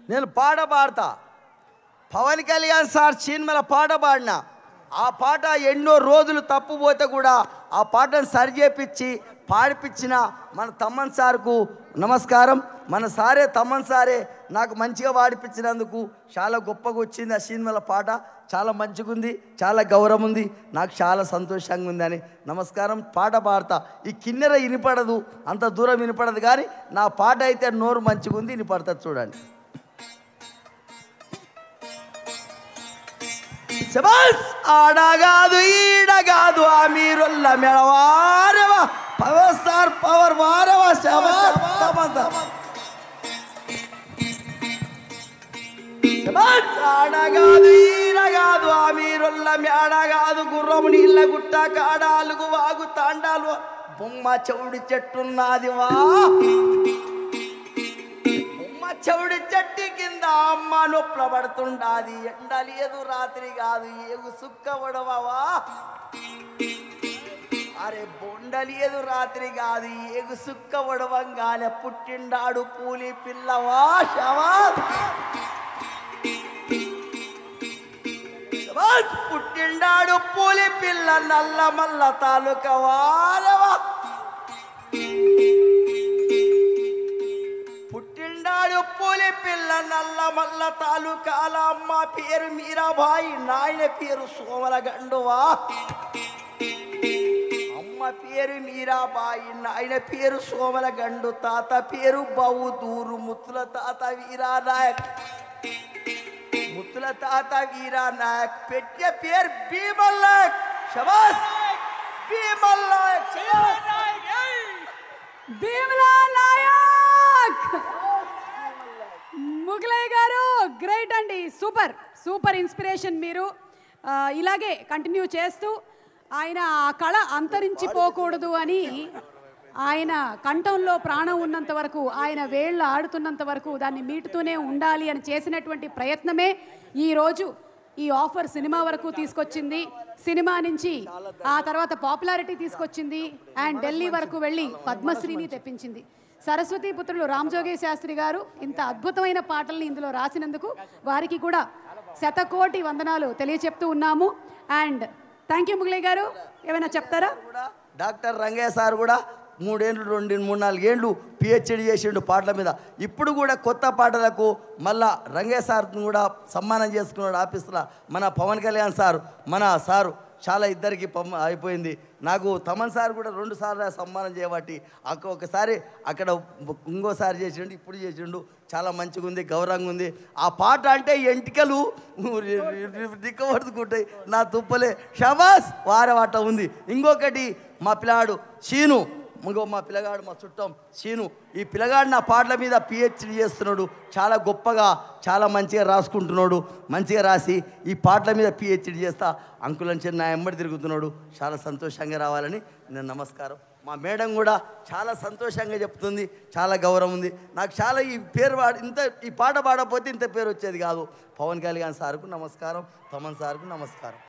నేను పాట పాడతా పవన్ కళ్యాణ్ సార్ సినిమాల పాట పాడిన ఆ పాట ఎన్నో రోజులు తప్పుపోతే కూడా ఆ పాటను సరిచేపించి పాడిపించిన మన తమ్మన్ సార్కు నమస్కారం మన సారే తమ్మన్ సారే నాకు మంచిగా పాడిపించినందుకు చాలా గొప్పగా వచ్చింది ఆ సినిమాల పాట చాలా మంచిగా ఉంది చాలా గౌరవం ఉంది నాకు చాలా సంతోషంగా ఉందని నమస్కారం పాట పాడతా ఈ కిన్నెర వినపడదు అంత దూరం వినపడదు కానీ నా పాట అయితే నోరు మంచిగా ఉంది వినపడుతుంది చూడండి శబాస్ ఆడగాదు ఈడగాదు ఆ మీరుల్ల మెడవారవా పవర్ స్టార్ పవర్ వారవా శబాస్ తమంత. శబాస్ ఆడగాదు ఈడగాదు ఆ మీరుల్ల మేడగాదు గుర్రము నీళ్ళ గుట్ట కాడాలుగు వాగు తాండాలు బొమ్మ చెవుడి చెట్టున్నది వా బొమ్మ చెవుడి చెట్టు కింద అమ్మ నొప్పుల పడుతుండాది ఎండ లేదు రాత్రి కాదు ఏగు సుక్క ఉడవవా అరే బొండ లేదు రాత్రి కాదు ఏగు సుక్క ఉడవంగానే పుట్టిండాడు పూలి పిల్లవా శవాత్ శవాత్ పుట్టిండాడు పూలి పిల్ల నల్ల మల్ల తాలూక వారవా పుట్టిండాడు పూలి పిల్ల నల్ల మల్ల తాలూకాల అమ్మ పేరు మీరాబాయి నాయన పేరు సోమల గండువా అమ్మ పేరు మీరాబాయి నాయన పేరు సోమల గండు తాత పేరు బౌదూరు ముత్తుల తాత వీరా నాయక్ ముత్తుల తాత వీరా నాయక్ పెట్టే పేరు భీమల్ నాయక్ శబాస్ భీమల్ నాయక్ శబాస్. భీమలా నాయక్ ముగలయ్య గారు గ్రేట్ అండి సూపర్ సూపర్ ఇన్స్పిరేషన్ మీరు ఆ, ఇలాగే కంటిన్యూ చేస్తూ ఆయన ఆ కళ అంతరించిపోకూడదు అని ఆయన కంఠంలో ప్రాణం ఉన్నంత వరకు ఆయన వేళ్ళు ఆడుతున్నంత వరకు దాన్ని మీటుతూనే ఉండాలి అని చేసినటువంటి ప్రయత్నమే ఈరోజు ఈ ఆఫర్ సినిమా వరకు తీసుకొచ్చింది సినిమా నుంచి ఆ తర్వాత పాపులారిటీ తీసుకొచ్చింది అండ్ ఢిల్లీ వరకు వెళ్ళి పద్మశ్రీని తెప్పించింది సరస్వతి పుత్రులు రామజోగే శాస్త్రి గారు ఇంత అద్భుతమైన పాటల్ని ఇందులో రాసినందుకు వారికి కూడా శతకోటి వందనాలు తెలియచెప్తూ ఉన్నాము అండ్ థ్యాంక్ యూ ముగలయ్య గారు ఏమైనా చెప్తారా కూడా డాక్టర్ రంగయ్య సార్ కూడా మూడేళ్ళు రెండు మూడు నాలుగేళ్ళు పిహెచ్డి చేసిండు పాటల మీద ఇప్పుడు కూడా కొత్త పాటలకు మళ్ళా రంగయ్య సార్ని కూడా సన్మానం చేసుకున్నాడు ఆఫీసులో మన పవన్ కళ్యాణ్ సార్ మన సారు చాలా ఇద్దరికి పమ్ అయిపోయింది నాకు తమన్ సార్ కూడా రెండు సార్లు సన్మానం చేయబట్టి అక్క ఒకసారి అక్కడ ఇంకోసారి చేసిండు ఇప్పుడు చేసిండు చాలా మంచిగా ఉంది గౌరవంగా ఉంది ఆ పాట అంటే ఎంటికలు దిక్కబడుకుంటాయి నా తుప్పలే షబాస్ వారవాట ఉంది ఇంకొకటి మా పిల్లాడు శీను ఇంకో మా పిల్లగాడు మా చుట్టం శీను ఈ పిల్లగాడు నా పాటల మీద పిహెచ్డి చేస్తున్నాడు చాలా గొప్పగా చాలా మంచిగా రాసుకుంటున్నాడు మంచిగా రాసి ఈ పాటల మీద పిహెచ్డి చేస్తా అంకులని నా ఎమ్మడి తిరుగుతున్నాడు చాలా సంతోషంగా రావాలని నేను నమస్కారం మా మేడం కూడా చాలా సంతోషంగా చెప్తుంది చాలా గౌరవం ఉంది నాకు చాలా ఈ పేరు పాడ ఇంత ఈ పాట పాడకపోతే ఇంత పేరు వచ్చేది కాదు పవన్ కళ్యాణ్ సార్కు నమస్కారం తమన్ సార్కు నమస్కారం